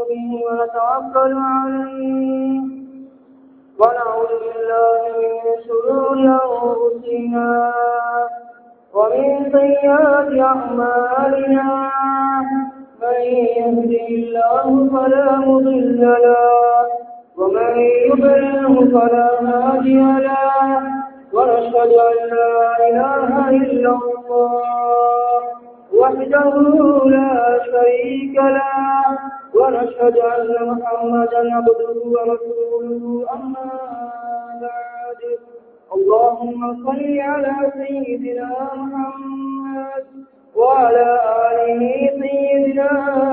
به ونتوكل عليه ونعوذ بالله من شرور أنفسنا ومن سيئات أعمالنا من يهده الله فلا مضل له ومن يضلله فلا هادي له ونشهد أن لا إله إلا الله وحده لا شريك له ونشهد أن محمدا عبده ورسوله أما بعد اللهم صل على سيدنا محمد وعلى آله سيدنا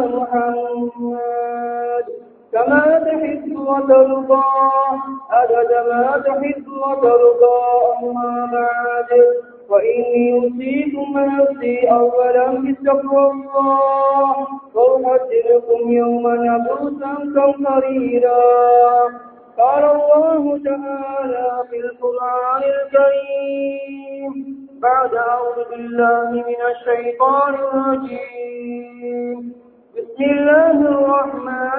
محمد كما تحب وترضى أبد ما تحب وترضى أما بعد وإني أوصيكم نفسي أولا بتقوى الله وأحذركم يوما عبوسا قمطريرا قال الله تعالى في القرآن الكريم بعد أعوذ بالله من الشيطان الرجيم بسم الله الرحمن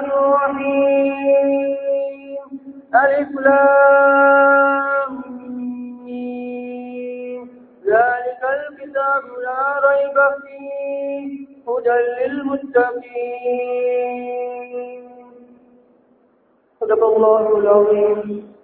الرحيم ألف لام ميم. ذلك الكتاب لا ريب فيه هدى للمتقين صدق الله العظيم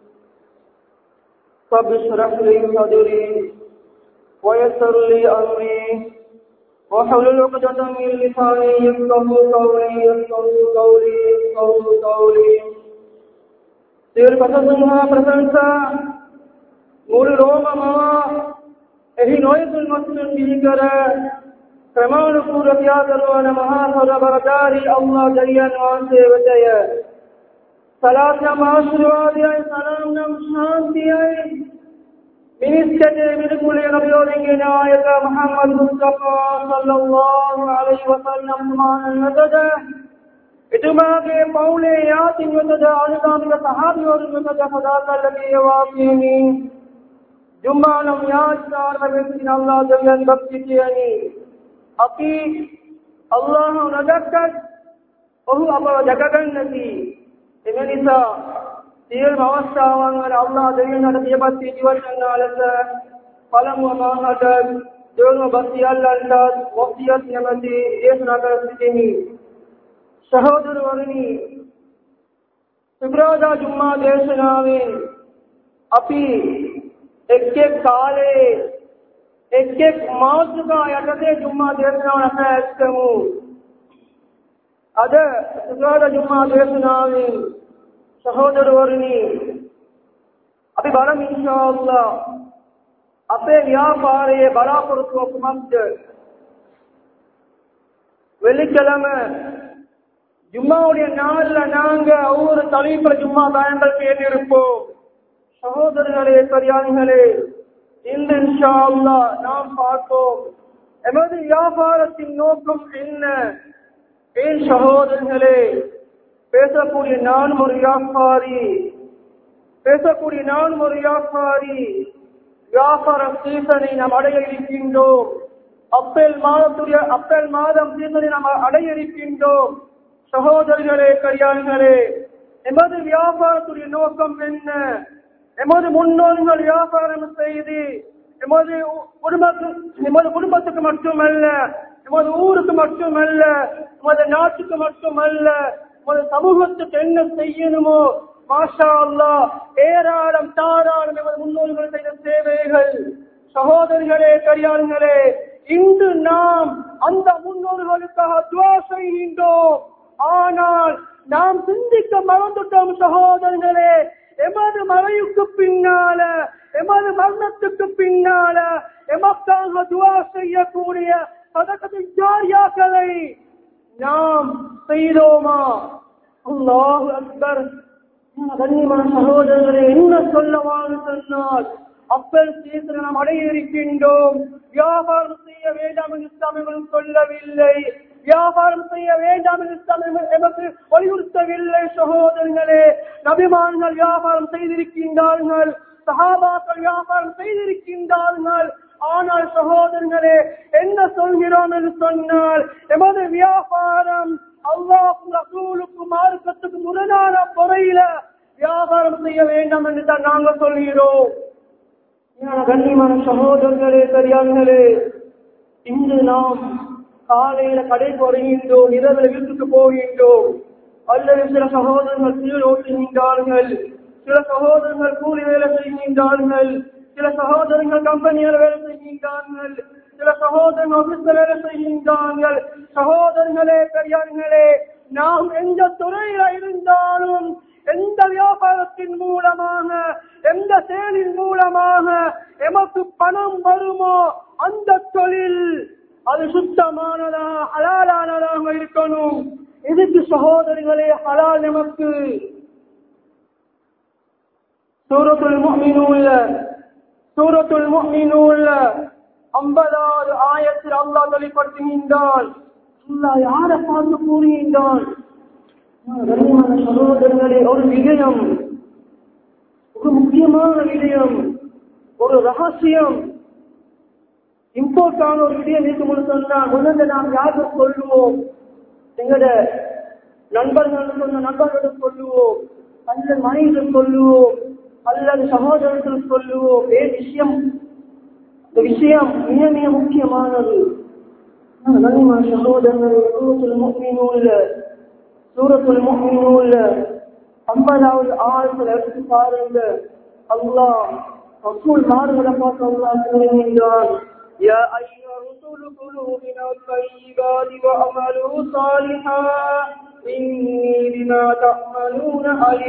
رب اشرح لي صدري ويسر لي امري واحلل عقدة من لساني يفقه قولي يفقه قولي يفقه قولي ದೇವರ ಪಸಂದ ಪ್ರಶಂಸ ಮೂರು ರೋಮಮ එහි නොයතුන් මතුන් පිළිකර ක්‍රමානුකූල ත්‍යාගරවන මහා සරබරදාරි අල්ලාහ් ජලියන් වහන්සේ වෙතය සලාත්නම් ආශිර්වාදයයි සලාම් නම් ශාන්තියයි මිනිස්කේ මිදුලේ නබියෝගේ නායක මුහම්මද් මුස්තෆා සල්ලල්ලාහු අලයිහි වසල්ලම් මහානතද එතුමාගේ පවුලේ යාතින් වෙතද අනුගාමික සහාබිවරුන් වෙතද සදාකල් ලැබේවා කියමි ජුම්මානම් යාස්කාර වෙතින් අල්ලාහ් ජලියන් බක්ති කියනි අපි අල්ලාහ් නදක්කත් ඔහු අපව දැකගන්නකි එම නිසා සියලුම අවස්ථාවන් වල අල්ලාහ් දෙවියන්ට පියපත් වී ජීවත් වන්නා ලෙස පළමුව මාහට දෙවනුව බස්සියල්ලන්ට වස්සියත් නැමැති දේශනා කර සිටිමි සහෝදරවරුනි ඉබ්‍රාදා ජුම්මා දේශනාවෙන් අපි එක් එක් කාලේ එක් එක් මාසිකා යටතේ ජුම්මා දේශනාව නැසැස්කමු අද ඉබ්‍රාදා ජුම්මා දේශනාවෙන් සහෝදරවරුනි අපි බලමු ඉන්ෂාඅල්ලා අපේ ව්‍යාපාරයේ බලාපොරොත්තුව කුමක්ද வெள்ளிக்கிழமை ஜும்மாவுடைய நாள்ல நாங்க ஒவ்வொரு தலைப்புல ஜும்மா தாயங்கள் கேட்டிருப்போம் சகோதரர்களே பெரியார்களே இந்த இன்ஷா அல்லாஹ் நாம் பார்ப்போம் எமது வியாபாரத்தின் நோக்கம் என்ன ஏன் சகோதரர்களே பேசக்கூடிய நான் ஒரு வியாபாரி பேசக்கூடிய நான் ஒரு வியாபாரி வியாபார சீசனை நாம் அடைய இருக்கின்றோம் அப்பேல் மாதத்துடைய அப்பேல் மாதம் சீசனை நாம் அடைய இருக்கின்றோம் சகோதரர்களே கரியான்களே எமது வியாபாரத்துடைய நோக்கம் என்ன எமது முன்னோர்கள் வியாபாரம் செய்து எமது குடும்பத்துக்கு எமது குடும்பத்துக்கு மட்டுமல்ல எமது ஊருக்கு மட்டுமல்ல எமது நாட்டுக்கு மட்டுமல்ல எமது சமூகத்துக்கு என்ன செய்யணுமோ மாஷா அல்லா ஏராளம் தாராளம் எமது முன்னோர்கள் செய்த சேவைகள் சகோதரிகளே கரியாளர்களே இன்று நாம் அந்த முன்னோர்களுக்காக துவா செய்கின்றோம் ஆனால் நாம் சிந்திக்க மறந்துட்டோம் சகோதரர்களே எமது மறைவுக்கு பின்னால எமது மரணத்துக்கு பின்னால எமக்காக துவா செய்யக்கூடிய பதக்கத்தின் ஜாரியாக்களை நாம் செய்தோமா அல்லாஹ் அக்பர் கண்ணியமான சகோதரர்களே என்ன சொல்லவான்னு சொன்னால் அப்பல் சீசனை நாம் அடைய இருக்கின்றோம் வியாபாரம் செய்ய வேண்டாம் என்று இஸ்லாமியர்கள் சொல்லவில்லை வியாபாரம் செய்ய வேண்டாம் என்று இஸ்லாமியர்கள் எமக்கு வலியுறுத்தவில்லை சகோதரர்களே நபிமான்கள் வியாபாரம் செய்திருக்கின்றார்கள் சஹாபாக்கள் வியாபாரம் செய்திருக்கின்றார்கள் ஆனால் சகோதரர்களே என்ன சொல்கிறோம் என்று சொன்னால் எமது வியாபாரம் அல்லாஹ் ரசூலுக்கு வியாபாரம் செய்ய வேண்டாம் என்று தான் நாங்கள் சொல்கிறோம் ஏன்னா, கண்ணியமான சகோதரர்களே பெரியார்களே இன்று நாம் காலையில கடைக்கு வருகின்றோம் இரவுல வீட்டுக்கு போகின்றோம் அல்லது சில சகோதரர்கள் கீழ் ஓட்டுகின்றார்கள் சில சகோதரர்கள் கூலி வேலை செய்கின்றார்கள் சில சகோதரர்கள் கம்பெனியில் வேலை செய்கின்றார்கள் சில சகோதரர்கள் ஆபீஸ்ல வேலை செய்கின்றார்கள் சகோதரர்களே பெரியார்களே நாம் எந்த துறையில இருந்தாலும் எந்த வியாபாரத்தின் மூலமாக எந்த செயலின் மூலமாக எமக்கு பணம் வருமோ அந்த தொழில் அது சுத்தமானதா ஹலாலானதாக இருக்கணும் இதுக்கு சகோதரிகளே ஹலால் நமக்கு சூரத்துல் முஃமினூன்ல சூரத்துல் முஃமினூன்ல ஐம்பதாவது ஆயத்தில் அல்லாஹ் வெளிப்படுத்துகின்றான் அல்லாஹ் யாரை பார்த்து கூறுகின்றான் கண்ணியமான சகோதரர்களே ஒரு விடயம் ஒரு முக்கியமான விடயம் ஒரு ரகசியம் இம்போர்ட்டான ஒரு விடயம் இருக்கும்போது சொன்னா முதல்ல நாம் யாருக்கு சொல்லுவோம் எங்கட நண்பர்கள் சொன்ன நண்பர்களுக்கு சொல்லுவோம் அல்லது மனைவிகள் சொல்லுவோம் அல்லது சகோதரர்கள் சொல்லுவோம் ஏ விஷயம் இந்த விஷயம் மிக மிக முக்கியமானது கண்ணியமான சகோதரர்கள் சூரத்துல் முஃமினூன்ல சூரத்துல் முஃமினூன்ல ஐம்பதாவது ஆயிரத்துல எடுத்து பாருங்க அல்லாஹ் ரசூல் மாறுகளை பார்த்து அல்லாஹ் கூறுகின்றான் يا أيها الرسل كلوا من الطيبات وأعملوا صالحا إني بما تعملون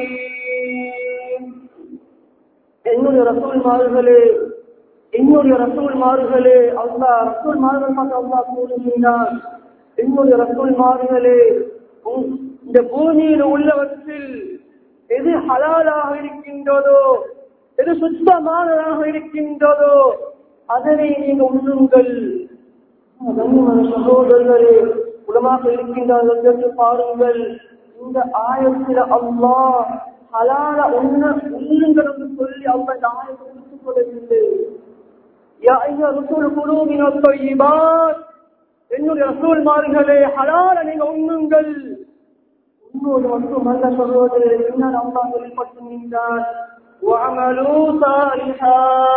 عليم என்னுடைய ரசூல் மாறுகளே என்னுடைய ரசூல் மாறுகளே அல்லாஹ் ரசூல் மாறுகள் பார்த்து அல்லாஹ் கூறுகின்றான் என்னுடைய ரசூல் மாறுகளே உம் இந்த பூமியில் உள்ளவற்றில் எது ஹலாலாக இருக்கின்றதோ எது சுத்தமானதாக இருக்கின்றதோ அதனை நீங்க உண்ணுங்கள் கண்ணியமான சகோதரர்களே உலமாக இருக்கின்றார்கள் என்று பாருங்கள் இந்த ஆயத்தில் அல்லாஹ் ஹலால உண்ண உண்ணுங்கள் என்று சொல்லி அவங்க இந்த ஆயத்தை கொடுத்துக் கொள்ளவில்லை யா ஐயா ரசூல் குழுவின் ஒத்தொய்யிபார் என்னுடைய ரசூல் மார்களே ஹலால நீங்க உண்ணுங்கள் இன்னொரு மட்டுமல்ல சகோதரர் என்ன அல்லாஹ் வெளிப்படுத்துகின்றார் وعملوا صالحا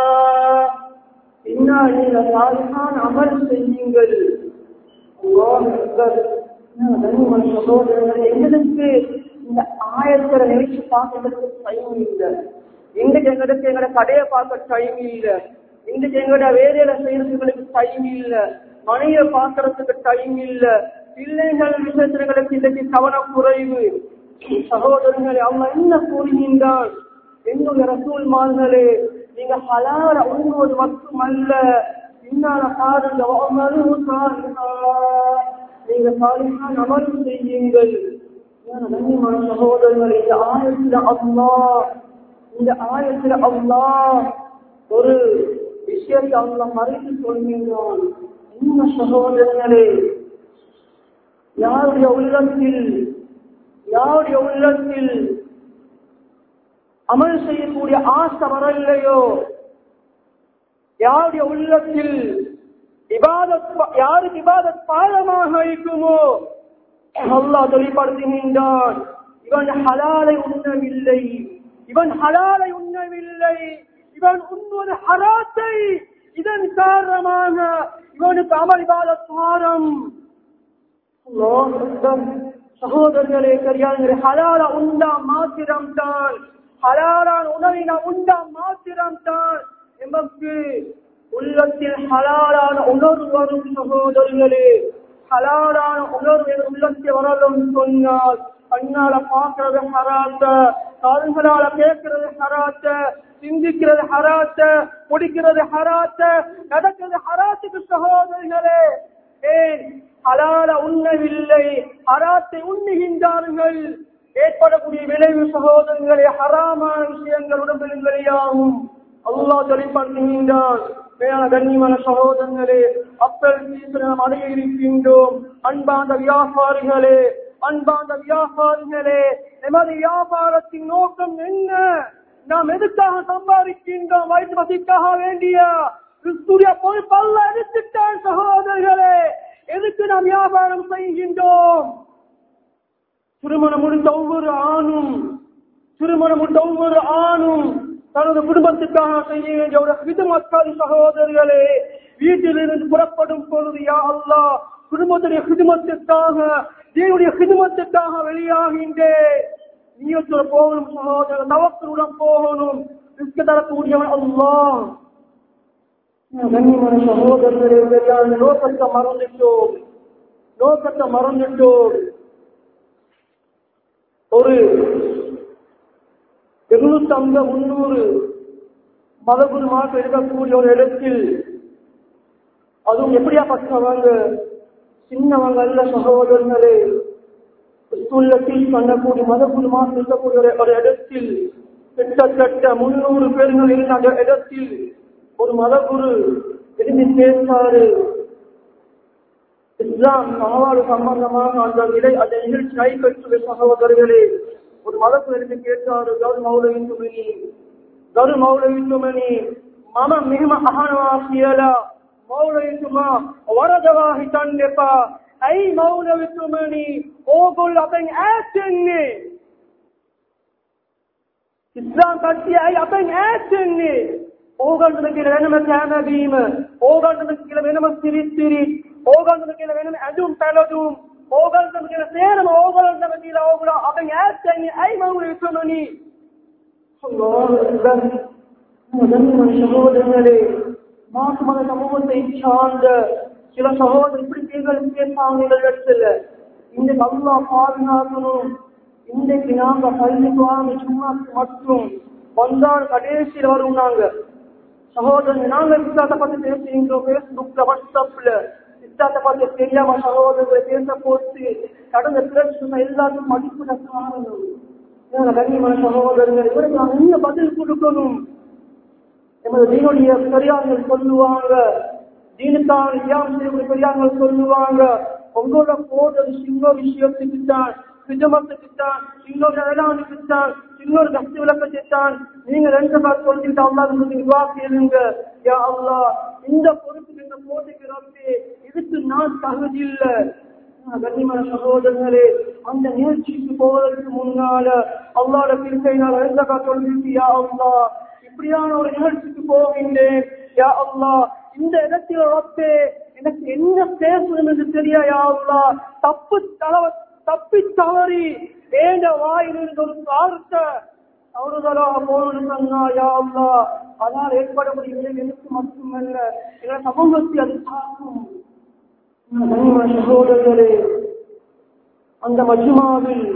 பின்னால் நீங்க சாலிஹான அமல் செய்யுங்கள் அல்லாஹ் அக்பர். என்ன கண்ணியமான சகோதரர்களே, எங்களுக்கு இந்த ஆயத்தில் நினைச்சு பார்க்கறதுக்கு டைம் இல்லை இன்றைக்கு எங்களுக்கு எங்களோட கடையை பார்க்க டைம் இல்லை இன்றைக்கு எங்களோட வேலையில செய்யறதுங்களுக்கு டைம் இல்லை மனையை பார்க்கறதுக்கு டைம் இல்லை பிள்ளைகள் விஷயங்களுக்கு இன்றைக்கு கவனம் குறைவு சகோதரர்களே அவங்க என்ன கூறுகின்றான் என்னுடைய ரசூல் மார்களே நீங்க ஹலால உண்ணுவது மட்டுமல்ல பின்னால பாருங்க வஅமலு சாலிஹா. நீங்க சாலிஹான் அமல் செய்யுங்கள் ஏன்னா, கண்ணியமான சகோதரர்களே இந்த ஆயத்துல அல்லாஹ் இந்த ஆயத்துல அல்லாஹ் ஒரு விஷயத்தை அல்லாஹ் மறைத்து சொல்கின்றான் என்ன சகோதரர்களே யாருடைய உள்ளத்தில் யாருடைய உள்ளத்தில் அமல் செய்யக்கூடிய ஆசை வரலையோ யாருடைய உள்ளத்தில் இபாதத் ப- யாருக்கு இபாதத் பாலமாக இருக்குமோ அல்லாஹ் தெளிப்படுத்துகின்றான் இவன் ஹலாலை உண்ணவில்லை இவன் ஹலாலை உண்ணவில்லை இவன் உண்ணுவது ஹராத்தை இதன் காரணமாக இவனுக்கு அமல் இபாதத் பாரம் அல்லாஹ் அக்பர். சகோதரர்களே பெரியார்களே ஹலால உண்டா மாத்திரம் தான் ஹலாலான உணவின உண்டா மாத்திரம் தான் எமக்கு உள்ளத்தில் ஹலாலான உணர்வு வரும் சகோதரர்களே ஹலாலான உணர்வு என் உள்ளத்தில் வரலும் சொன்னால் கண்ணால பார்க்கறது ஹராத்த காதுகளால கேட்கிறது ஹராத்த சிந்திக்கிறது ஹராத்த குடிக்கிறது ஹராத்த நடக்கிறது ஹராத்துக்கு சகோதரிகளே ஏன் ஹலால உண்ணவில்லை ஹராத்தை உண்ணுகின்றார்கள் ஏற்படக்கூடிய விளைவு சகோதரங்களே ஹராமான விஷயங்கள் உடம்பில் வெளியாகும் அல்லாஹ் தெளிப்படுத்துகின்றான் மேலான கண்ணியமான சகோதரங்களே அப்பல் சீசனம் அடைய இருக்கின்றோம் அன்பாந்த வியாபாரிகளே அன்பாந்த வியாபாரிகளே எமது வியாபாரத்தின் நோக்கம் என்ன நாம் எதுக்காக சம்பாதிக்கின்றோம் வயிற்று வசிக்காக வேண்டிய கிறிஸ்துடைய பொறுப்பல்ல எடுத்துட்டான் சகோதரர்களே எதுக்கு நாம் வியாபாரம் செய்கின்றோம் திருமணம் முடிந்த ஒவ்வொரு ஆணும் திருமணம் உள்ள ஒவ்வொரு ஆணும் தனது குடும்பத்துக்காக செய்ய வேண்டிய ஒரு ஹிதுமத்காரி சகோதரர்களே வீட்டிலிருந்து புறப்படும் பொழுது யா அல்லாஹ் குடும்பத்துடைய ஹிதுமத்துக்காக தேவனுடைய ஹிதுமத்துக்காக வெளியாகின்றேன் நீயத்துல போகணும் சகோதரர் தவக்கருடன் போகணும் ரிஸ்க் தரக்கூடியவன் அல்லாஹ் கண்ணியமான சகோதரர்களே பெரியார் நோக்கத்தை மறந்துட்டோம் நோக்கத்தை மறந்துட்டோம் ஒரு இருநூத்தி ஐம்பது முன்னூறு மதகுருமாக இருக்கக்கூடிய ஒரு இடத்தில் அதுவும் எப்படியா பட்டவங்க சின்னவங்க அல்ல சகோதரர்களே ஸ்கூல்ல டீச் பண்ணக்கூடிய மதகுருமாக இருக்கக்கூடிய ஒரு- ஒரு இடத்தில் கிட்டத்தட்ட முன்னூறு பேர்கள் இருந்த அந்த இடத்தில் ஒரு மதகுரு திரும்பி பேசாரு இஸ்லாம் சமவாடு சம்பந்தமாக அந்த நிலை அந்த நிகழ்ச்சி நடைபெற்ற சகோதரர்களே ஒரு மதத்தில் இருந்து கேட்டாரு கரு மௌலவிந்துமணி கரு மௌலவிந்துமணி மம மிகம அகனவாசியலா மௌலவிந்துமா வரதவாகி தண்டெப்பா ஐ மௌலவிந்துமணி ඕගොල්ල අපෙන් ඈත්වෙන්නේ ඉස්ලාම් කට්ටිය ඇයි අපෙන් ඈත්වෙන්නේ ඕගන්ටද කියලා වෙනම කෑමැබීම ඕගන්ටද කියලා වෙනම සිරිස්සිරි ඕගන්ටද කියලා වෙනම ඇඳුම් පැළඳුම් ඕගන්ටද කියලා සේරම ඕගලන්ටම කියලා ඕගොල්ලෝ අපෙන් ඈත්වෙන්නේ ඇයි මවුල විසමනි சகோதரர்களே மாசு மத சமூகத்தை சார்ந்த சில சகோதரர் இப்படி பேர்கள் பேசாங்க இடத்துல இந்த அல்லா பாதுகாக்கணும் இன்றைக்கு நாங்க பள்ளிக்கு வாங்க சும்மா மட்டும் வந்தால் கடைசியில் வரும் நாங்க சகோதரன் நாங்க இஸ்லாத்தை பத்தி பேசுகின்றோம் பேஸ்புக்ல வாட்ஸ்அப்ல இஸ்லாத்தை பத்தி தெரியாம சகோதரர்களை பேச போட்டு கடந்த பிரச்சனை எல்லாத்துக்கும் மதிப்பிட காரணம் ஏன்னா, கண்ணியமான சகோதரர்கள் இவருக்கு நாங்க என்ன பதில் கொடுக்கணும் எமது தீனுடைய பெரியார்கள் சொல்லுவாங்க தீனுக்கான தியாகம் செய்யக்கூடிய பெரியார்கள் சொல்லுவாங்க உங்களோட போதல் சின்ன விஷயத்துக்கு தான் சிஜமத்துக்கு தான் இன்னொரு வேளாணுக்கு தான் இன்னொரு கஷ்ட விளக்கத்தை தான் நீங்க ரெண்டு பேர் சொல்லிட்டு அல்லா துவா கேளுங்க யா அல்லா இந்த பொறுப்புக்கு இந்த போட்டிக்கு ரப்பே இதுக்கு நான் தகுதி இல்லை கண்ணியமான சகோதரர்களே அந்த நிகழ்ச்சிக்கு போவதற்கு முன்னால அல்லாட பிரிக்கை நான் எழுந்தக்கா சொல்லிட்டு யா அல்லா இப்படியான ஒரு நிகழ்ச்சிக்கு போகின்றேன் யா அல்லா இந்த இடத்தில் ரப்பே எனக்கு என்ன பேசணும் என்று தெரியா யா அல்லா தப்பு தளவ தப்பி தவறி ஏண்ட வாயிலிருந்து ஒரு வார்த்தை தவறுதலாக போகணும்னு சொன்னா யா அல்லா அதனால் ஏற்படக்கூடிய விளைவு எனக்கு மட்டுமல்ல என சமூகத்தை அது தாக்கும் கண்ணியமான சகோதரர்களே அந்த மஜ்மாவில்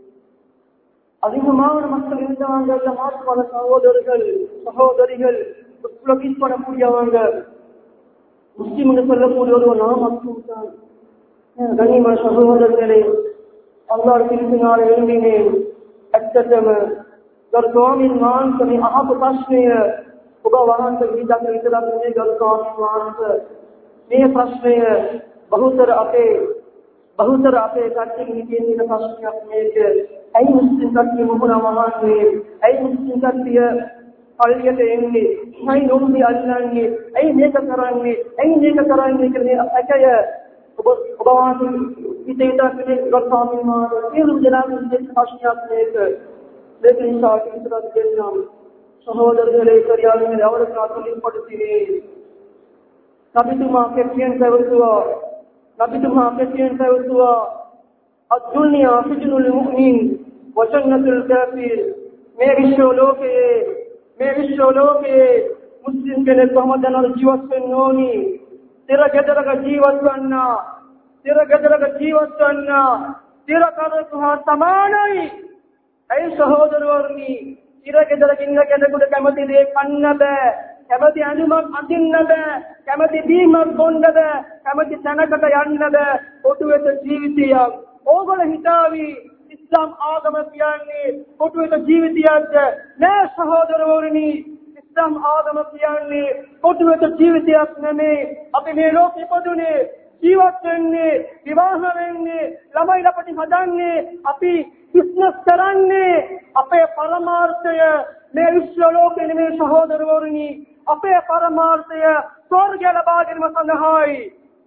அதிகமான மக்கள் இருந்தாங்க அந்த மாற்று சகோதரர்கள் சகோதரிகள் உலகில் படக்கூடியவங்க முஸ்லிம் என்று சொல்லக்கூடிய ஒரு நாம் மட்டும் தான் கண்ணியமான சகோதரர்களே அல்லாஹ் திருப்பினால் எழுந்தினேன் අත්තටම ගරු ස්වාමීන් වහන්සේ මේ අහපු ප්‍රශ්නය ඔබ වහන්සේ විදක් විතරක් නෙවෙයි ගරු ස්වාමීන් වහන්සේ මේ ප්‍රශ්නය බහුතර අපේ බහුතර අපේ කට්ටියගේ තියෙන තියෙන ප්‍රශ්නයක් මේක ඇයි මුස්ලිම් කට්ටිය මොහොන වහන්සේ ඇයි මුස්ලිම් කට්ටිය පල්ලියට එන්නේ ඇයි නොම්බි අල්ලන්නේ ඇයි මේක කරන්නේ ඇයි මේක කරන්නේ කියලා මේ අකය ඔබ ඔබ වහන්සේ හිතේ ඉඳන් ගරු ස්වාමීන් වහන්සේ සියලුම දෙනාගේ දෙන්න ප්‍රශ්නයක් මේක මේක නිසා කිසිවක් දෙන්නම් සහෝදරர்களே කරියාගෙන අවරත් ආතුලින් පොඩිතිනේ නබිතුමා කෙටියෙන් පැවතුවා නබිතුමා කෙටියෙන් පැවතුවා අදුන්‍යා සිජනුල් මුමින් වසන්නතුල් කාෆිර් මේ විශ්ව ලෝකයේ මේ විශ්ව ලෝකයේ මුස්ලිම් කෙනෙක් කොහොමද යනවා ජීවත් වෙන්න ඕනි තිර ගෙදරක ජීවත් වන්න තිර ගෙදරක ජීවත් වන්න තිර කරතු හා සමානයි ඇයි සහෝදරවරුනි තිර ගෙදරක ඉන්න කෙනෙකුට කැමති දේ කන්න බෑ කැමති ඇඳුමක් අඳින්න බෑ කැමති බීමක් බොන්න බෑ කැමති තැනකට යන්න බෑ කොටු වෙත ජීවිතයක් ඕගොල්ල හිතාවි ඉස්ලාම් ආගම කියන්නේ කොටු වෙත ජීවිතයක්ද නෑ සහෝදරවරුනි ඉස්ලාම් ආගම කියන්නේ කොටු වෙත ජීවිතයක් නෙමේ අපි මේ ලෝකෙ ඉපදුනේ ජීවත් වෙන්නේ විවාහ වෙන්නේ ළමයි ලපටි හදන්නේ අපි බිස්නස් කරන්නේ අපේ පරමාර්ථය මේ විශ්ව ලෝකෙ නෙමේ සහෝදරවරුනි අපේ පරමාර්ථය ස්වර්ගය ලබා ගැනීම සඳහායි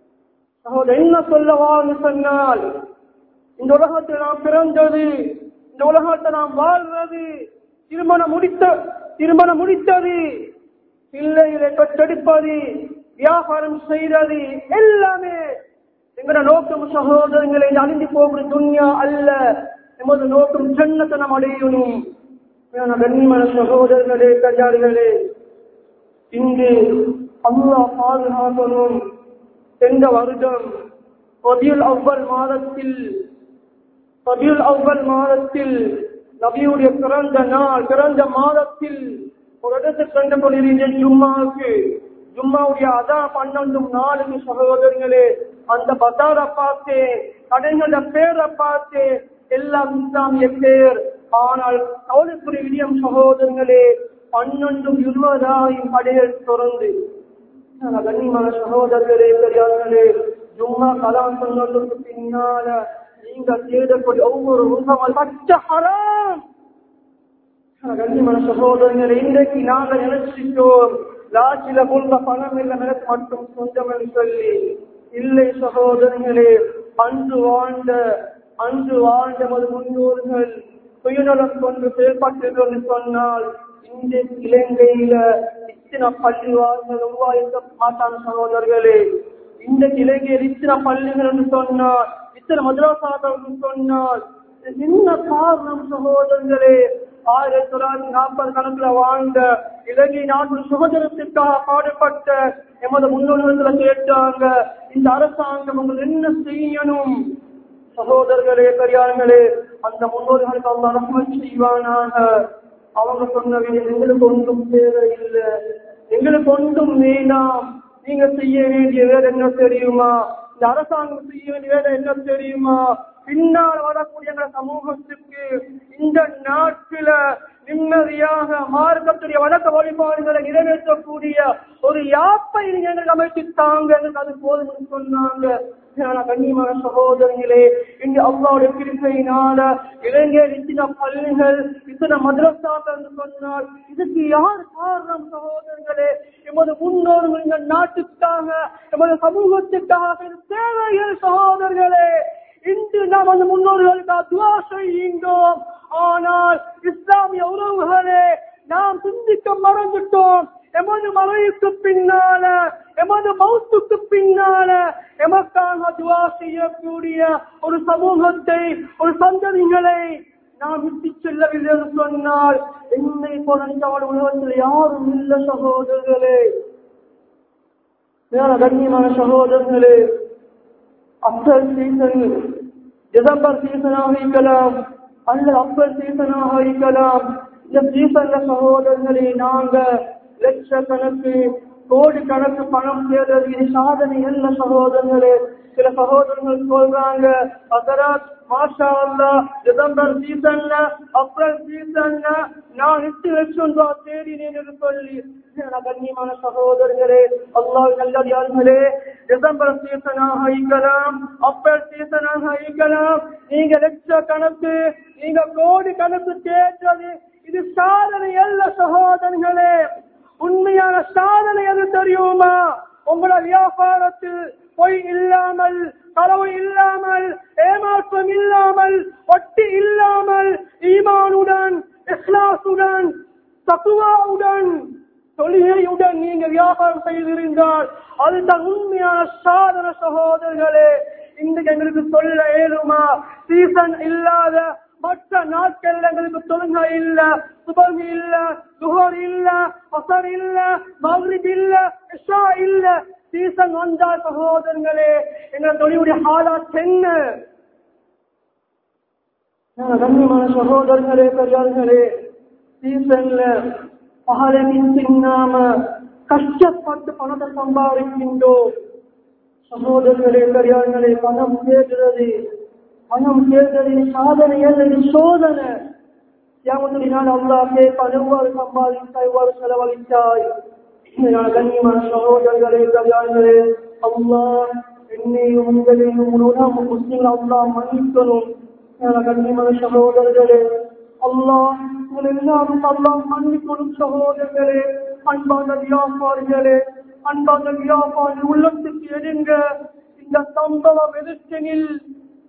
சகோதரர் என்ன சொல்லவான்னு சொன்னால் இந்த உலகத்தில் நாம் பிறந்தது இந்த உலகத்தை நாம் வாழ்றது திருமணம் முடித்த திருமணம் முடித்தது பிள்ளைகளை பெற்றெடுப்பது வியாபாரம் செய்யறது எல்லாமே எங்களோட நோக்கம் சகோதரங்களை அழிந்து போகிற துன்யா அல்ல எமது நோக்கம் ஜன்னத்தை நாம் அடையணும் கண்ணியமான சகோதரர்களே கஜாரிகளே இங்கு அல்லாஹ் பாதுகாக்கணும் சென்ற வருடம் ரபியுல் அவ்வல் மாதத்தில் ரபியுல் அவ்வல் மாதத்தில் நபியுடைய பிறந்த நாள் பிறந்த மாதத்தில் ஒரு இடத்துக்கு சென்று கொண்டிருந்தேன் ஜும்மாவுக்கு ஜும்மாவுடைய அதான் பன்னெண்டும் நாளுக்கு சகோதரர்களே அந்த பசாரை பார்த்தேன் கடைகள பேரை பார்த்தேன் எல்லாம் இஸ்லாமிய பேர் ஆனால் கவலைக்குரிய விடியம் சகோதரர்களே பன்னெண்டும் இருபதாயிரம் கடைகள் திறந்து கண்ணியமான சகோதரர்களே பெரியார்களே ஜும்மா கலாம் சொன்னதுக்கு பின்னால நீங்க தேடக்கூடிய ஒவ்வொரு உங்கள் பச்சை ஹராம் கண்ணியமான சகோதரர்களே இன்றைக்கு நாங்க நினைச்சிட்டோம் லாட்சியில கொண்ட பணம் இல்லை எனக்கு மட்டும் சொந்தம் என்று சொல்லி இல்லை சகோதரர்களே அன்று வாழ்ந்த அன்று வாழ்ந்த மது முன்னோர்கள் சுயநலம் கொண்டு செயல்பட்டு சொன்னால் இந்த இலங்கையில இத்தனை பள்ளிவாசல் உருவாக்க மாட்டான சகோதரர்களே இந்த இலங்கையில் இத்தனை பள்ளிகள் என்று சொன்னால் இத்தனை மதுராசாக்கள் என்று சொன்னால் என்ன காரணம் சகோதரர்களே ஆயிரத்தி தொள்ளாயிரத்தி நாற்பது கணக்குல வாழ்ந்த இலங்கை நாட்டு சுதந்திரத்திற்காக பாடுபட்ட எமது முன்னோர்கள் கேட்டாங்க இந்த அரசாங்கம் உங்கள் என்ன செய்யணும் சகோதரர்களே பெரியார்களே அந்த முன்னோர்களுக்கு அவங்க ரஹ்மத் செய்வானாக அவங்க சொன்னவை எங்களுக்கு ஒன்றும் தேவையில்லை எங்களுக்கு ஒன்றும் வேண்டாம் நீங்க செய்ய வேண்டிய வேலை என்ன தெரியுமா இந்த அரசாங்கம் செய்ய வேண்டிய வேலை என்ன தெரியுமா பின்னால் வரக்கூடிய எங்கள் சமூகத்துக்கு இந்த நாட்டில நிம்மதியாக மார்க்கத்துடைய வழக்க வழிபாடுகளை நிறைவேற்றக்கூடிய ஒரு யாப்பை நீங்க எங்களுக்கு அமைச்சு தாங்க எனக்கு அது போதும் சொன்னாங்க கண்ணியமான சகோதரங்களே இங்கு அல்லாவுடைய கிருப்பையினால இளைஞர் இத்தனை பள்ளிகள் இத்தனை மதரசாக்கள் என்று சொன்னால் இதுக்கு யார் காரணம் சகோதரர்களே எமது முன்னோர்கள் இந்த நாட்டுக்காக எமது சமூகத்துக்காக தேவைகள் சகோதரர்களே இன்று நாம் அந்த முன்னோர்களுக்கு துவா செய்கின்றோம் ஆனால் இஸ்லாமிய உறவுகளே நாம் சிந்திக்க மறந்துட்டோம் எமது மறைவுக்கு பின்னால எமது மௌத்துக்கு பின்னால எமக்காக துவா செய்யக்கூடிய ஒரு சமூகத்தை ஒரு சந்ததிகளை நாம் விட்டு செல்லவில்லை என்று சொன்னால் என்னை போனவள் உலகத்தில் யாரும் இல்லை சகோதரர்களே வேற கண்ணியமான சகோதரர்களே அப்சல் சீசன் டிசம்பர் சீசனாக இருக்கலாம் அல்லது அப்பல் சீசனாக இருக்கலாம் இந்த சீசன்ல சகோதரர்களே நாங்க லட்சக்கணக்கு கோடி கணக்கு பணம் சேர்றது இது சாதனை அல்ல சகோதரர்களே சில சகோதரர்கள் சொல்றாங்க அதராத் மாஷா அல்லா டிசம்பர் சீசன்ல அப்ரல் சீசன்ல நான் எட்டு லட்சம் ரூபாய் தேடினேன் என்று சொல்லி கண்ணியமான சகோதரர்களே அல்லாஹ் நல்லதார்களே டிசம்பர் சீசனாக இருக்கலாம் அப்ரல் சீசனாக இருக்கலாம் நீங்க லட்ச கணக்கு நீங்க கோடி கணக்கு தேடுறது இது சாதனை அல்ல சகோதரர்களே உண்மையான சாதனை எது தெரியுமா உங்களோட வியாபாரத்தில் பொய் இல்லாமல் களவு இல்லாமல் ஏமாற்றம் இல்லாமல் ஒட்டி இல்லாமல் ஈமானுடன் இஸ்லாசுடன் தத்துவாவுடன் தொழிலையுடன் நீங்க வியாபாரம் செய்திருந்தால் அதுதான் உண்மையான சாதன சகோதரர்களே இன்றைக்கு எங்களுக்கு சொல்ல ஏழுமா சீசன் இல்லாத மற்ற நாட்கள் எங்களுக்கு தொழுங்க இல்ல சுபம் இல்ல சுகர் இல்ல அசர் இல்ல மகிழ்ச்சி இல்ல இஷா இல்ல சீசன் வந்தா சகோதரங்களே எங்க தொழிலுடைய ஹாலாத் என்ன கண்ணியமான சகோதரர்களே பெரியார்களே சீசன்ல பகலின் தின்னாம கஷ்டப்பட்டு பணத்தை சம்பாதிக்கின்றோம் சகோதரர்களே பெரியார்களே பணம் தேடுறது பணம் தேர்தலின் சாதனை அல்லது சோதனை தியாகத்தினால் அல்லாஹே பலவாறு சம்பாதித்தாய் எவ்வாறு செலவழித்தாய் கண்ணியமான சகோதரர்களே கல்யாணங்களே அல்லாஹ் என்னையும் உங்களையும் உலகம் முஸ்லிம் அல்லாஹ் மன்னிக்கணும் கண்ணியமான சகோதரர்களே அல்லாஹ் உங்கள் எல்லாரும் அல்லாஹ் மன்னிக்கணும் சகோதரர்களே அன்பான வியாபாரிகளே அன்பான வியாபாரி உள்ளத்துக்கு எடுங்க இந்த சம்பவம் எதிர்த்தனில்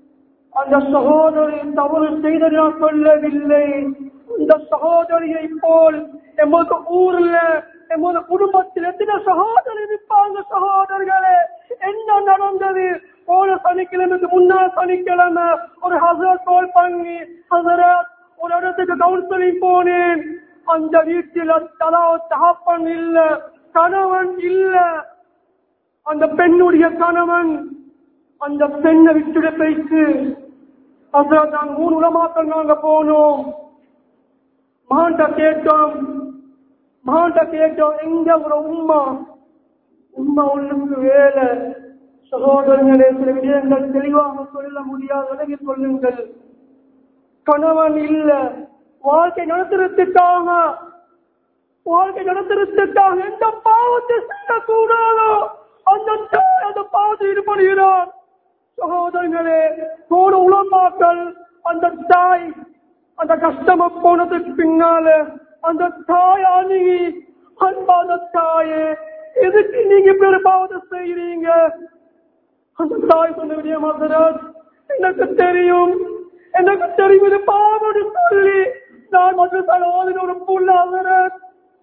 அந்த சகோதரி தவறு செய்தது நான் சொல்லவில்லை இந்த சகோதரியை போல் எமது ஊர்ல எமது குடும்பத்தில் எத்தனை சகோதரி இருப்பாங்க சகோதரர்களே என்ன நடந்தது போன சனிக்கிழமைக்கு முன்னாள் சனிக்கிழமை ஒரு ஹசரத் கால் பண்ணி ஹசரத் ஒரு இடத்துக்கு கவுன்சிலிங் போனேன் அந்த வீட்டில் தலா தகப்பன் இல்ல கணவன் இல்ல அந்த பெண்ணுடைய கணவன் அந்த பெண்ணை விட்டுட போயிட்டு அப்புறம் நாங்க மூணு உலமாக்கள் நாங்க போனோம் மகான்கிட்ட கேட்டோம் மகான்கிட்ட கேட்டோம் எங்க ஒரு உம்மா உம்மா உள்ளுக்கு வேலை சகோதரர்களே சில விடயங்கள் தெளிவாக சொல்ல முடியாது விலகி சொல்லுங்கள் கணவன் இல்ல வாழ்க்கை நடத்துறதுக்காக வாழ்க்கை நடத்துறதுக்காக எந்த பாவத்தை செய்யக்கூடாதோ அந்த தாய் அந்த பாவத்தை ஈடுபடுகிறார் சகோதரர்களே போன உலமாக்கள் அந்த தாய் அந்த கஷ்டமா போனதுக்கு பின்னால அந்த தாய் அணுகி அன்பான தாயே எதுக்கு நீங்க பெரு பாவத்தை செய்கிறீங்க அந்த தாய் சொன்ன விடிய மதுராஜ் எனக்கு தெரியும் எனக்கு தெரியும் இது பாவம்னு சொல்லி நான் மதுரை ஓதின ஒரு புள்ள மதுராஜ்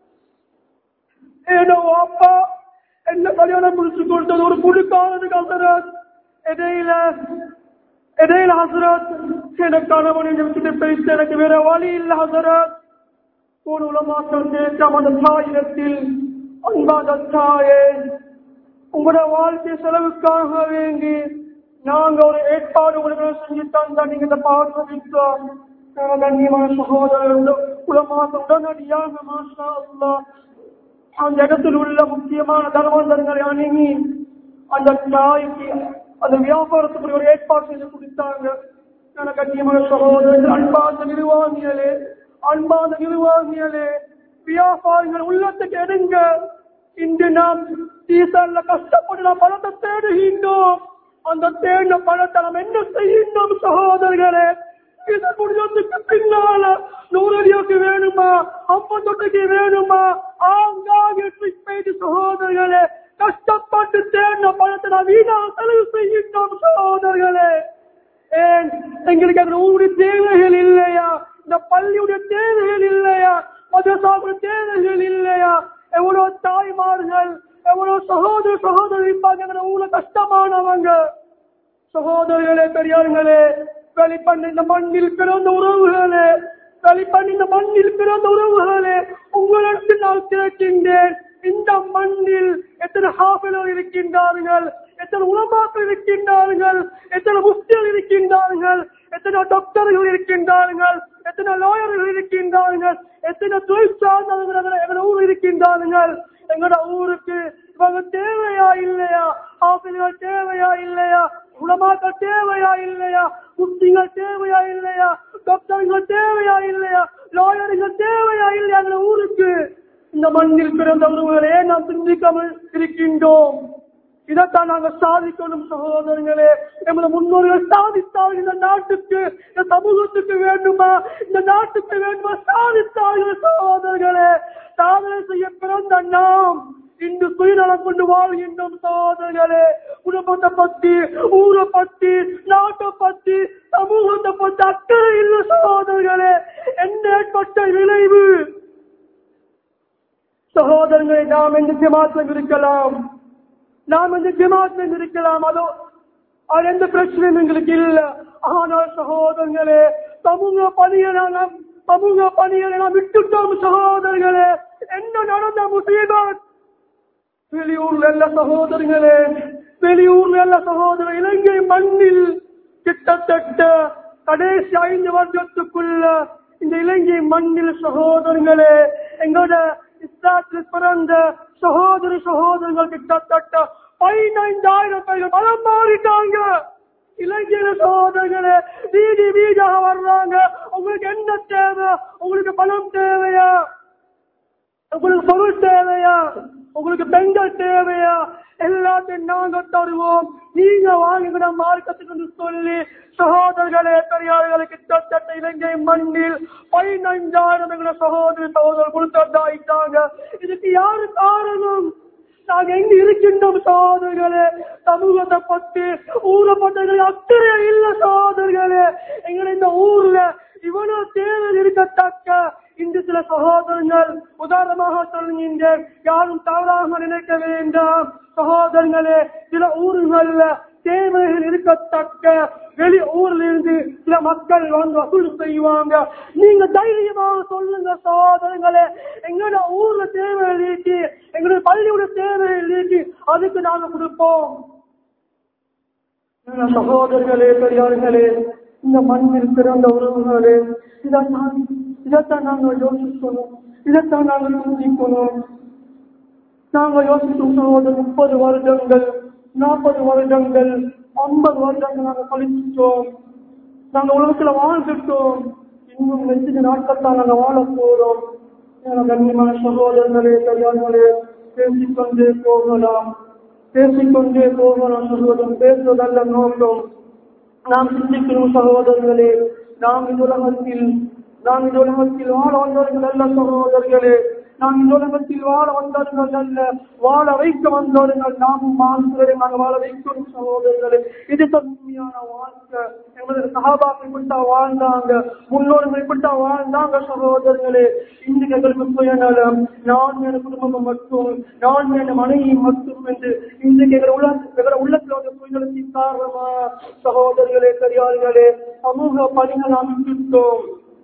ஏதோ அப்பா என்ன கல்யாணம் முடிச்சு கொடுத்தது ஒரு புழுக்கானது ஹசரத் இடையில இடையில ஹசரத் எனக்கு கணவன் விட்டுட்டு பேச எனக்கு வேற வழி இல்ல ஹசரத் ஒரு உலமாக்கள் கேட்காம அந்த தாயிடத்தில் அன்பாத தாயே உங்களோட வாழ்க்கை செலவுக்காக வேண்டி நாங்க ஒரு ஏற்பாடு உங்களுக்கு செஞ்சு தந்தா நீங்க இந்த பாவத்தை விட்டோம் கண்ணியமான சகோதரர்கள் உலமாக உடனடியாக மாஷா அல்லாஹ் அந்த இடத்தில் உள்ள முக்கியமான தர்மந்தங்களை அணுகி அந்த தாய்க்கு அந்த வியாபாரத்துக்கு ஒரு ஏற்பாடு செய்து கொடுத்தாங்க நல்ல கண்ணியமான சகோதரர்கள் அன்பார்ந்த நிர்வாகிகளே அன்பார்ந்த நிர்வாகிகளே வியாபாரிகள் உள்ளத்துக்கு எடுங்க இன்று நாம் சீசன்ல கஷ்டப்பட்டு நாம் பணத்தை தேடுகின்றோம் அந்த தேடின பணத்தை நாம் என்ன செய்கின்றோம் சகோதரர்களே இது முடிஞ்சதுக்கு பின்னால நூறு அடியோக்கு வேணுமா ஐம்பத்தொட்டுக்கு வேணுமா ஆங்காக போயிட்டு சகோதரர்களே கஷ்டப்பட்டு தேடின பணத்தை நாம் வீணாக செலவு செய்கின்றோம் சகோதரர்களே ஏன் எங்களுக்கு அந்த ஊருடைய தேவைகள் இல்லையா இந்த பள்ளியுடைய தேவைகள் இல்லையா மதசாவுடைய தேவைகள் இல்லையா எவ்வளவு தாய்மார்கள் எவ்வளவு சகோதர சகோதரி இருப்பாங்க எங்க ஊர்ல கஷ்டமானவங்க சகோதரர்களே பெரியார்களே வெளிப்பண்ண இந்த மண்ணில் பிறந்த உறவுகளே வெளிப்பண்ண இந்த மண்ணில் பிறந்த உறவுகளே உங்களுக்கு நான் திறக்கின்றேன் இந்த மண்ணில் எத்தனை ஹாபிலர் இருக்கின்றார்கள் எத்தனை உலமாக்கள் இருக்கின்றார்கள் எத்தனை முஸ்லிம்கள் இருக்கின்றார்கள் எத்தனை டாக்டர்கள் இருக்கின்றார்கள் எத்தனை லாயர்கள் இருக்கின்றார்கள் எத்தனை தொழில் சார்ந்தவர்கள் எங்களோட ஊர் இருக்கின்றார்கள் எங்களோட ஊருக்கு இவங்க தேவையா இல்லையா ஆசிரியர்கள் தேவையா இல்லையா உலமாக்கள் தேவையா இல்லையா முஸ்லிம்கள் தேவையா இல்லையா டாக்டர்கள் தேவையா இல்லையா லாயர்கள் தேவையா இல்லையா எங்களோட ஊருக்கு இந்த மண்ணில் பிறந்தவர்களே நாம் சிந்திக்காமல் இருக்கின்றோம் இதைத்தான் நாங்கள் சாதிக்கணும் சகோதரர்களே நம்மள முன்னோர்கள் சாதித்தார்கள் இந்த நாட்டுக்கு இந்த சமூகத்துக்கு வேண்டுமா இந்த நாட்டுக்கு வேண்டுமா சாதித்தார்கள் சகோதரர்களே சாதனை செய்ய பிறந்த நாம் இன்று சுயநலம் கொண்டு வாழ்கின்றோம் சகோதரர்களே குடும்பத்தை பத்தி ஊரை பத்தி நாட்டை பத்தி சமூகத்தை பத்தி அக்கறை இல்லை சகோதரர்களே என்ன ஏற்பட்ட விளைவு சகோதரங்களை நாம் எந்த ஜமாத்தில் இருக்கலாம் நாம் எந்த ஜமாத்தில் இருக்கலாம் அதோ அது எந்த பிரச்சனையும் எங்களுக்கு இல்ல ஆனால் சகோதரர்களே சமூக பணியை நாம் சமூக பணியை நாம் விட்டுட்டோம் சகோதரர்களே என்ன நடந்த முசீபத் வெளியூர்ல எல்லா சகோதரர்களே வெளியூர்ல எல்லா சகோதர இலங்கை மண்ணில் கிட்டத்தட்ட கடைசி ஐந்து வருஷத்துக்குள்ள இந்த இலங்கை மண்ணில் சகோதரர்களே எங்களோட இஸ்லாத்தில் பிறந்த சகோதரி சகோதரர்கள் கிட்டத்தட்ட பதினைந்தாயிரம் பேர்கள் பலம் மாறிட்டாங்க இலங்கையில சகோதரர்களே வீதி வீடாக வர்றாங்க உங்களுக்கு என்ன தேவை உங்களுக்கு பணம் தேவையா உங்களுக்கு பொருள் தேவையா உங்களுக்கு பெண்கள் தேவையா எல்லாத்தையும் நாங்க தருவோம் நீங்க வாங்குகிற மார்க்கத்துக்கு சொல்லி சகோதரர்களே பெரியார்களே கிட்டத்தட்ட இலங்கை மண்ணில் பதினைஞ்சாயிரம் எங்களை சகோதரி சகோதரர் கொடுத்தாயிட்டாங்க இதுக்கு யாரு காரணம் நாங்க எங்க இருக்கின்றோம் சோதர்களே சமூகத்தை பத்தி ஊரை பத்தி அக்கறை இல்ல சோதர்களே எங்களை இந்த ஊர்ல இவ்வளவு தேவை இருக்கத்தக்க இன்று சில சகோதரங்கள் உதாரணமாக சொல்கின்றேன் யாரும் தவறாக நினைக்க வேண்டாம் சகோதரங்களே சில ஊர்கள்ல தேவைகள் இருக்கத்தக்க வெளி ஊர்ல இருந்து சில மக்கள் வந்து வசூல் செய்வாங்க நீங்க தைரியமாக சொல்லுங்க சகோதரங்களே எங்களோட ஊர்ல தேவை நீக்கி எங்களுடைய பள்ளியோட தேவை நீக்கி அதுக்கு நாங்க கொடுப்போம் நல்ல சகோதரர்களே பெரியார்களே இந்த மண்ணில் பிறந்த உறவுகளே இதைத்தான் இதைத்தான் நாங்கள் யோசிக்கணும் இதைத்தான் நாங்கள் சிந்திக்கணும் நாங்கள் யோசிக்கும் சகோதரர் முப்பது வருடங்கள் நாற்பது வருடங்கள் ஐம்பது வருடங்கள் நாங்கள் கழிச்சிட்டோம் நாங்கள் உலகத்துல வாழ்ந்துட்டோம் இன்னும் நெஞ்சு நாட்கள் தான் நாங்கள் வாழ போறோம் எங்கள் கண்ணியமான சகோதரர்களே பெரியார்களே பேசிக்கொண்டே போகலாம் பேசிக்கொண்டே போகலாம் சகோதரன் பேசுவதல்ல நோக்கம் நாம் சிந்திக்கணும் சகோதரர்களே நாம் இந்த உலகத்தில் நாம் இந்த உலகத்தில் வாழ வந்தவர்கள் அல்ல சகோதரர்களே நாம் இந்த உலகத்தில் வாழ வந்தவர்கள் அல்ல வாழ வைக்க வந்தவர்கள் நாமும் வாழ்க்கையை நாங்கள் வாழ வைக்கணும் சகோதரர்களே இது உண்மையான வாழ்க்கை எங்களது சகாபாக்கள் இப்படித்தான் வாழ்ந்தாங்க முன்னோர்கள் இப்படித்தான் வாழ்ந்தாங்க சகோதரர்களே இன்றைக்கு எங்களுக்கு சுயநலம் நான் என் குடும்பம் மட்டும் நான் என் மனைவி மட்டும் என்று இன்றைக்கு எங்கள் உள்ள எங்கள் உள்ளத்தில் வந்து சுயநலத்தின் காரணமா சகோதரர்களே பெரியார்களே சமூக பணிகள் நாம் விட்டுட்டோம்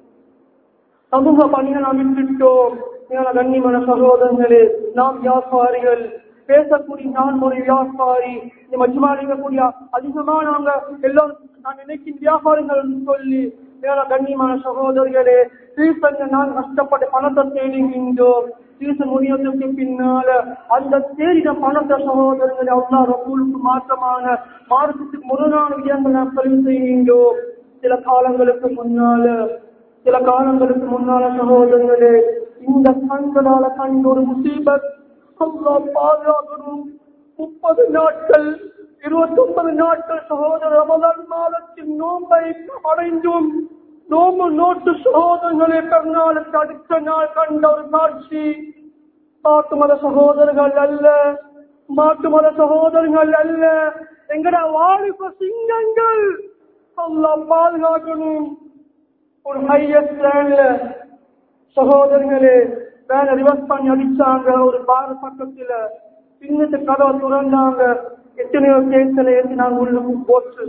சமூக பணிகள் நாம் விட்டுட்டோம் எங்கள் கண்ணியமான சகோதரர்களே நாம் வியாபாரிகள் பேசக்கூடிய நான் ஒரு வியாபாரி இந்த மஜ்மா இருக்கக்கூடிய அதிகமா நாங்க எல்லோரும் நான் நினைக்கும் வியாபாரிகள் என்று சொல்லி மேல கண்ணியமான சகோதரர்களே சீசன் நான் கஷ்டப்பட்டு பணத்தை தேடுகின்றோம் சீசன் முடியறதுக்கு பின்னால அந்த தேடின பணத்தை சகோதரர்களை அல்லா ரசூலுக்கு மாற்றமான மார்க்கத்துக்கு முரணான விடயங்கள் நாம் பதிவு செய்கின்றோம் சில காலங்களுக்கு முன்னால சில காலங்களுக்கு முன்னால சகோதரர்களே இந்த கண்களால கண்ட ஒரு முசீபத் அல்லா பாதுகாக்கணும் முப்பது நாட்கள் இருபத்தி ஒன்பது நாட்கள் சகோதர ரமலான் மாதத்தின் நோம்பை அடைந்தும் நோம்பு நோட்டு சகோதரர்களை பெருநாளுக்கு அடுத்த நாள் கண்ட ஒரு காட்சி மாட்டு மத சகோதரர்கள் அல்ல மாட்டு மத சகோதரர்கள் அல்ல எங்கட வாலிப சிங்கங்கள் அல்லா பாதுகாக்கணும் ஒரு ஹையஸ்ட் லேண்ட்ல சகோதரர்களே வேலை ரிவர்ஸ் பண்ணி அடிச்சாங்க ஒரு பார பக்கத்துல பின்னத்து கதவை துறந்தாங்க எத்தனையோ கேஸ்ல இருந்து நாங்க உள்ள போச்சு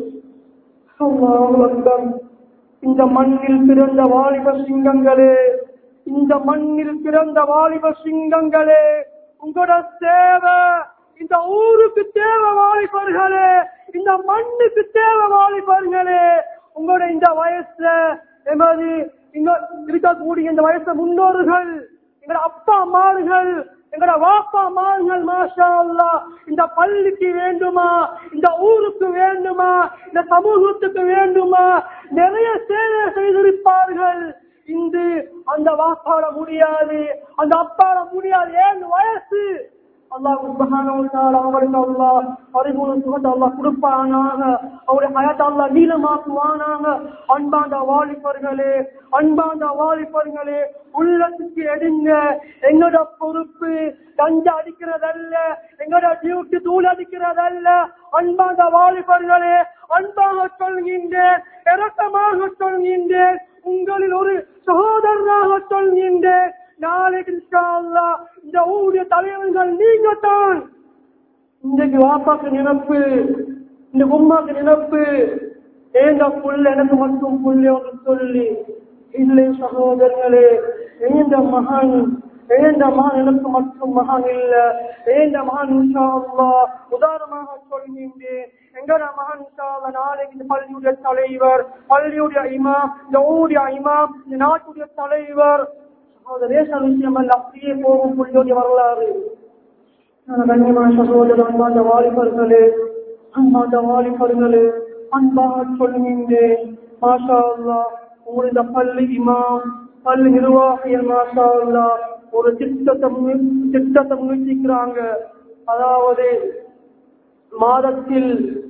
அல்லாஹ் அக்பர். இந்த மண்ணில் பிறந்த வாலிப சிங்கங்களே இந்த மண்ணில் பிறந்த வாலிப சிங்கங்களே உங்களோட தேவை இந்த ஊருக்கு தேவை வாலிபர்களே இந்த மண்ணுக்கு தேவை வாலிபர்களே உங்களோட இந்த வயசுல எமது இங்க இருக்கக்கூடிய இந்த வயசுல முன்னோர்கள் எங்களோட அப்பா அம்மார்கள் எங்களோட வாப்பா அம்மார்கள் மாஷா அல்லாஹ் இந்த பள்ளிக்கு வேண்டுமா இந்த ஊருக்கு வேண்டுமா இந்த சமூகத்துக்கு வேண்டுமா நிறைய சேவை செய்திருப்பார்கள் இன்று அந்த வாப்பாட முடியாது அந்த அப்பாட முடியாது ஏன் வயசு அல்லாஹ் சுப்ஹானஹு வ தஆலா அவருக்கு அல்லாஹ் பரிபூர்ண சுகத்தை அல்லாஹ் கொடுப்பானாக அவருடைய ஹயாத்தை அல்லாஹ் நீளமாக்குவானாக அன்பாந்த வாலிபர்களே அன்பாந்த வாலிபர்களே உள்ளத்துக்கு எடுங்க எங்களோட பொறுப்பு கஞ்சா அடிக்கிறதல்ல எங்களோட டியூட்டி தூள் அடிக்கிறதல்ல அன்பாந்த வாலிபர்களே அன்பாக சொல்கின்றேன் இரக்கமாக சொல்கின்றேன் உங்களில் ஒரு சகோதரனாக சொல்கின்றேன் நாளைக்கு இன்ஷா அல்லாஹ் இந்த ஊருடைய தலைவர்கள் நீங்க தான் இன்றைக்கு வாப்பாக்கு நினப்பு இந்த உம்மாக்கு நினப்பு ஏங்க புல் எனக்கு மட்டும் புள்ளி ஒன்று சொல்லி இல்லை சகோதரர்களே ஏந்த மகன் ஏந்த மகன் எனக்கு மட்டும் மகன் இல்ல ஏந்த மகன் இன்ஷா அல்லாஹ் உதாரணமாக சொல்கின்றேன் எங்கட மகன் இன்ஷா அல்லாஹ் நாளைக்கு இந்த பள்ளியுடைய தலைவர் பள்ளியுடைய இமாம் இந்த ஊருடைய இமாம் இந்த நாட்டுடைய தலைவர் அந்த தேச விஷயம் அல்ல அப்படியே போகும் புள்ளியோடைய வரலாறு கண்ணியமான சகோதரர் அன்பாந்த வாலிபர்களே அன்பாந்த வாலிபர்களே அன்பாக சொல்கின்றேன் மாஷா அல்லா உங்களுடைய இந்த பள்ளி இமாம் பள்ளி நிர்வாகிகள் மாஷா அல்லா ஒரு திட்டத்தை முன்னி- திட்டத்தை முயற்சிக்கிறாங்க அதாவது மாதத்தில்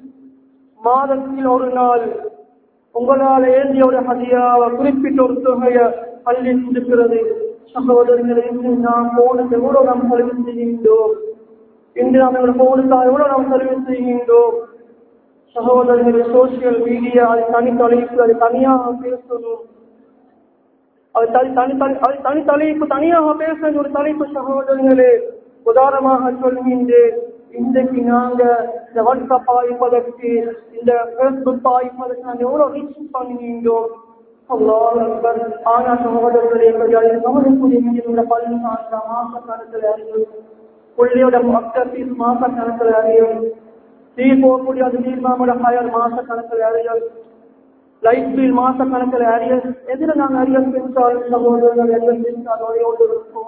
மாதத்தில் ஒரு நாள் உங்களால் ஏந்திய ஒரு ஹதியாவை குறிப்பிட்ட ஒரு தொகையை பள்ளி இருக்கிறது சகோதரர்களை இன்று நாம் போனது எவ்வளவு நாம் செலவு செய்கின்றோம் இன்று நாம் எங்களோட போனுக்காக எவ்வளவு நாம் செலவு செய்கின்றோம் சகோதரர்களுடைய சோசியல் மீடியா அது தனி தலைப்பு அது தனியாக பேசணும் அது தனி தனி தனி அது தனி தலைப்பு தனியாக பேச ஒரு தலைப்பு சகோதரர்களே உதாரணமாக சொல்கின்றேன் இன்றைக்கு நாங்க இந்த வாட்ஸ்அப் ஆய்ப்பதற்கு இந்த பேஸ்புக் ஆய்ப்பதற்கு நாங்கள் எவ்வளவு ரீச் பண்ணுகின்றோம் அல்லாஹ் அக்பர். ஆனா சகோதரர்களே கையாளர் கவனிக்கூடிய மீது பள்ளி மாச மாச கணக்கில் அறியும் புள்ளியோட மக்கள் மாச கணக்கில் அறியும் தீ போகக்கூடிய அது நீர்மாமோட ஹயர் மாச கணக்கில் அறியும் லைட் பில் மாச கணக்கில் அறியல் எதிர நாங்கள் அறியல் பெற்றால் சகோதரர்கள் எல்லாம் பெற்றால் ஒரே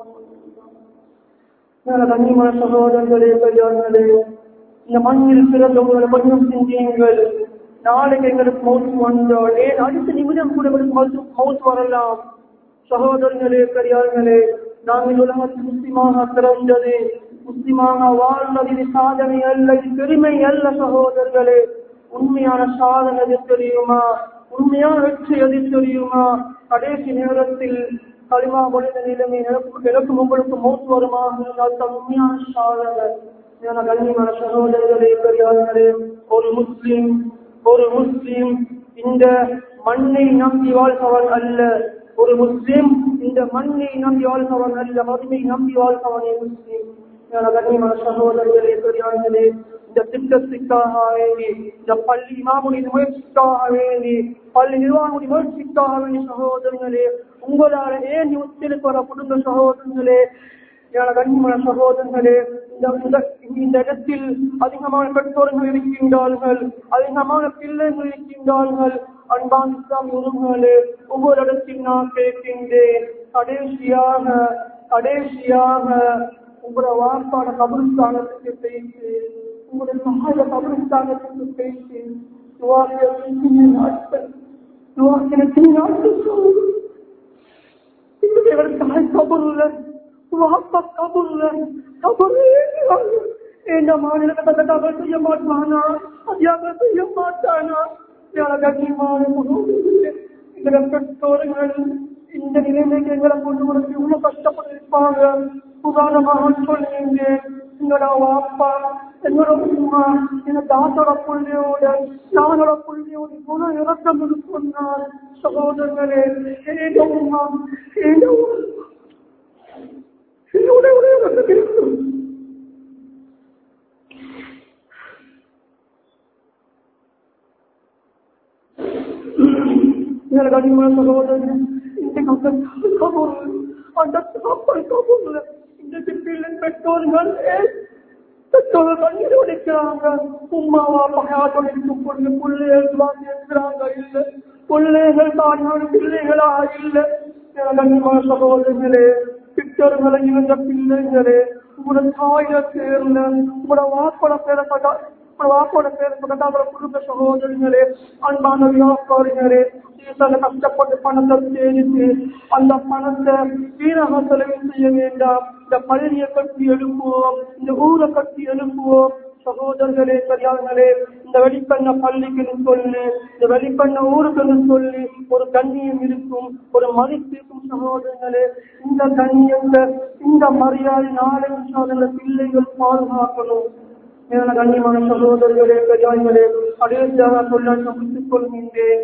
கண்ணியமான சகோதரர்களே பெரியார்களே இந்த மண்ணில் பிறந்த உங்களை கொஞ்சம் சிந்தியுங்கள் நாளைக்கு எங்களுக்கு மவுத் வந்தால் ஏன் அடுத்த நிமிடம் கூட எங்களுக்கு மவுத் மவுத் வரலாம் சகோதரர்களே பெரியார்களே நாங்கள் உலகத்தில் முஸ்லிமாக பிறந்தது முஸ்லிமாக வாழ்ந்தது இது சாதனை அல்ல இது பெருமை அல்ல சகோதரர்களே உண்மையான சாதனை எது தெரியுமா உண்மையான வெற்றி எது தெரியுமா கடைசி நேரத்தில் களிமா பொழிந்த நிலைமை எனக்கு எனக்கும் உங்களுக்கு மௌத்து வருமாக இருந்தால் தான் உண்மையான சாதனை ஞான கண்ணியமான சகோதரர்களே பெரியார்களே ஒரு முஸ்லிம் ஒரு முஸ்லிம் இந்த மண்ணை நம்பி வாழ்பவன் அல்ல ஒரு முஸ்லிம் இந்த மண்ணை நம்பி வாழ்பவன் அல்ல மதுமை நம்பி வாழ்பவனே முஸ்லிம் ஞான கண்ணியமான சகோதரர்களே பெரியார்களே இந்த திட்டத்துக்காக வேண்டி இந்த பள்ளி இமாமுடைய முயற்சிக்காக வேண்டி பள்ளி நிர்வாகமுடைய முயற்சிக்காக வேண்டி சகோதரர்களே உங்களால ஏன் ஒத்துழைப்பு வர குடும்ப சகோதரர்களே ஞான கண்ணியமான சகோதரர்களே இந்த இந்த- இந்த இடத்தில் அதிகமான பெற்றோர்கள் இருக்கின்றார்கள் அதிகமான பிள்ளைகள் இருக்கின்றார்கள் அன்பான் இஸ்லாம் உறவுகளே ஒவ்வொரு இடத்தில் நான் கேட்கின்றேன் கடைசியாக கடைசியாக உங்களோட வார்ப்பாட கபருஸ்தானத்துக்கு பேசி உங்களுடைய சகாய கபருஸ்தானத்துக்கு பேசி துவாக்கிய நாட்கள் துவாக்கிய நாட்கள் சொல்லுங்கள் இவர்களுக்காக கபருல வாப்பா கபருல கபரு இந்த மாநிலத்தை கபர் செய்ய மாட்டானா அத்தியாபம் செய்ய மாட்டானா கண்ணியமான இந்த பெற்றோர்கள் இந்த நிலைமைக்கு எங்களை கொண்டு வரது இவ்வளவு கஷ்டப்பட்டிருப்பாங்க உதாரணமாக சொல்லுங்க எங்களோட வாப்பா என்னோட உமா எங்க தாத்தோட புள்ளியோட நானோட புள்ளியோட குண இறக்கம் சொன்னார் சகோதரர்களே ஏதோ உமா ஏதோ என்னோட ஒரே இறக்கம் இருக்கும் எங்களை கனிமான சகோதரன் இந்த கப்பல் கபூர் அந்த கப்பல் கபூர்ல இந்த சிப்பியில் பெற்றோர்கள் பெற்றோர்கள் கண்ணீர் உடைக்கிறாங்க உமாவா பகையாட்டோட இருக்கும் பொழுது பிள்ளைகள் இருக்கிறாங்க இல்ல பிள்ளைகள் தாயான பிள்ளைகளா இல்ல எங்களை கனிமான சகோதரர்களே பிற்றர்களை இருந்த பிள்ளைகளே உங்களோட தாயில சேர்ந்த உங்களோட வாப்பட பேர கட்டா வாப்போட பேர் கட்டாத குடும்ப சகோதரிகளே அன்பான வியாபாரிகளே சீசன கஷ்டப்பட்டு பணத்தை சேமித்து அந்த பணத்தை வீணாக செலவு செய்ய வேண்டாம் இந்த பள்ளியை கட்டி எழுப்புவோம் இந்த ஊரை கட்டி எழுப்புவோம் சகோதரர்களே பெரியார்களே இந்த வெளிப்பண்ண பள்ளிக்குன்னு சொல்லி இந்த வெளிப்பண்ண ஊருக்குன்னு சொல்லி ஒரு கண்ணியம் இருக்கும் ஒரு மதிப்பு இருக்கும் சகோதரர்களே இந்த கண்ணியத்தை இந்த மரியாதை நாளை சாதனை பிள்ளைகள் பாதுகாக்கணும் மேலான கண்ணியமான சகோதரர்களே பெரியார்களே அடையாள சொல்ல சமைத்துக் கொள்கின்றேன்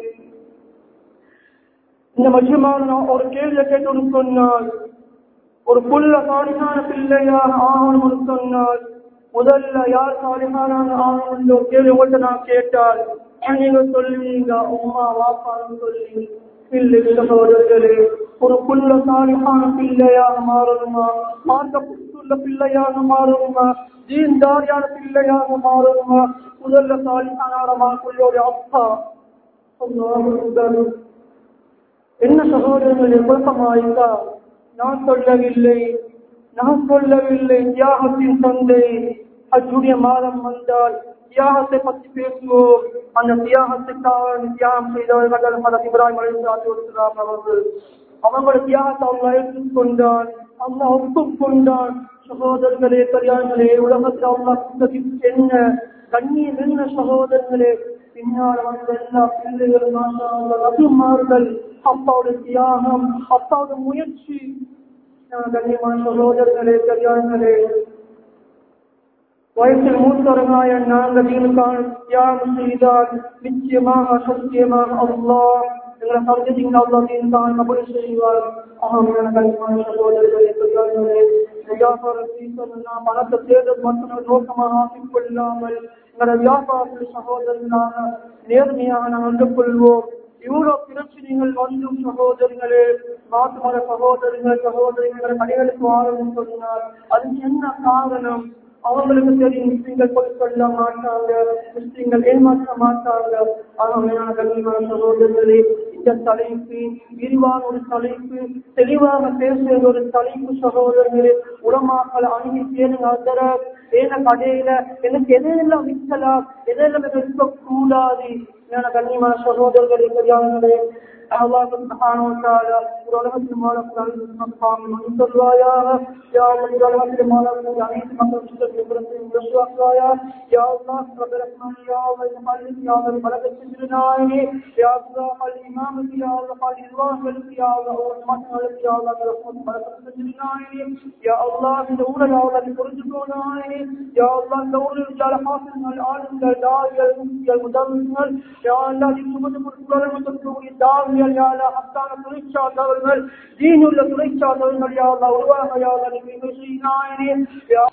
இந்த மஜ்ஜமான நான் ஒரு கேள்வியை கேட்டு சொன்னால் ஒரு புல்ல சாலிகான பிள்ளையாக ஆகணும்னு சொன்னால் முதல்ல யார் சாலிகான ஆகணும் ஒரு கேள்வி உங்கள்கிட்ட நான் கேட்டால் நீங்க சொல்லுவீங்க உமா வாப்பான்னு சொல்லி பிள்ளை சகோதரர்களே ஒரு புல்ல சாலிகான பிள்ளையாக மாறணுமா மார்க்கப்பட்டுள்ள பிள்ளையாக மாறணுமா ஜீன்தாரியான பிள்ளையாக மாறணுமா முதல்ல சாலிகான மாக்குள்ளோட அப்பா அல்லாஹ் அக்பர். என்ன சகோதரர்களே குழப்பமாயிருக்கா நான் சொல்லவில்லை நான் சொல்லவில்லை தியாகத்தின் தந்தை அச்சுடைய மாதம் வந்தால் தியாகத்தை பற்றி பேசுவோம் அந்த தியாகத்துக்காக தியாகம் செய்தவர்கள் மதம் இப்ராஹிம் அலிஸ்லாம் அவர்கள் அவங்களோட தியாகத்தை அவங்க ஏற்றுக்கொண்டான் அவங்க ஒப்புக்கொண்டான் சகோதரர்களே பெரியார்களே உலகத்தில் அவங்க என்ன கண்ணியம் என்ன சகோதரர்களே பின்னால் வந்த எல்லா பிள்ளைகளும் அபிமார்கள் அப்பாவுடைய தியாகம் அப்பாவுடைய முயற்சி கண்ணியமான சகோதரர்களே பெரியார்களே வயசில் மூத்தவர்களாய நாங்கள் தீனுக்கான தியாகம் செய்தால் நிச்சயமாக சத்தியமாக அல்லாஹ் எங்களை சந்ததிகள் அல்லாஹ் தீனுக்கான கபடி செய்வார் ஆமாம் கல்வியான சகோதரர்களே பெரியார்களே வியாபாரம் பணத்தை தேர்தல் மற்றும் நோக்கமாக ஆக்கிக் கொள்ளாமல் எங்களோட வியாபாரத்தில் சகோதரர்களான நேர்மையாக நாம் வந்து கொள்வோம் இவ்வளவு பிரச்சனைகள் வந்தும் சகோதரர்களே மாற்று மத சகோதரர்கள் சகோதரிகள் கடைகளுக்கு வாழும் சொன்னார் அதுக்கு என்ன காரணம் அவங்களுக்கு தெரியும் முஸ்லீம்கள் பொய் சொல்ல மாட்டாங்க முஸ்லீம்கள் ஏமாற்ற மாட்டாங்க ஆனால் கண்ணியமான சகோதரர்களே இந்த தலைப்பு விரிவான ஒரு தலைப்பு தெளிவாக பேசுகிற ஒரு தலைப்பு சகோதரர்களே உடமாக்கள் அணுகி சேருங்க அதர ஏன கடையில எனக்கு எதையெல்லாம் விற்கலாம் எதையெல்லாம் விற்கக்கூடாது என கண்ணியமான சகோதரர்களே பெரியார்களே الله سبحانه وتعالى ورحمة المالك ورحمة المقام من صلوايا يا الله ورحمة المالك ورحمة المقام ورحمة المقام يا الله رب الرحمن يا الله المخلص يا الله الملك السجرنا يا الله الإمام يا الله قال الله يا الله ورحمة المالك يا الله رحمة الملك السجرنا يا الله دور يا الله فرجنا يا الله دور رجال حافظ العالم الداعي المفتي المدمر يا الله لسمت مرسول المتقوي الداعي யா அல்லா ஹத்தான துணைச்சார்ந்தவர்கள் தீனுள்ள துணைச்சார்ந்தவர்கள் யா அல்லா உருவாக யா அல்லா நீங்க செய்யினாயே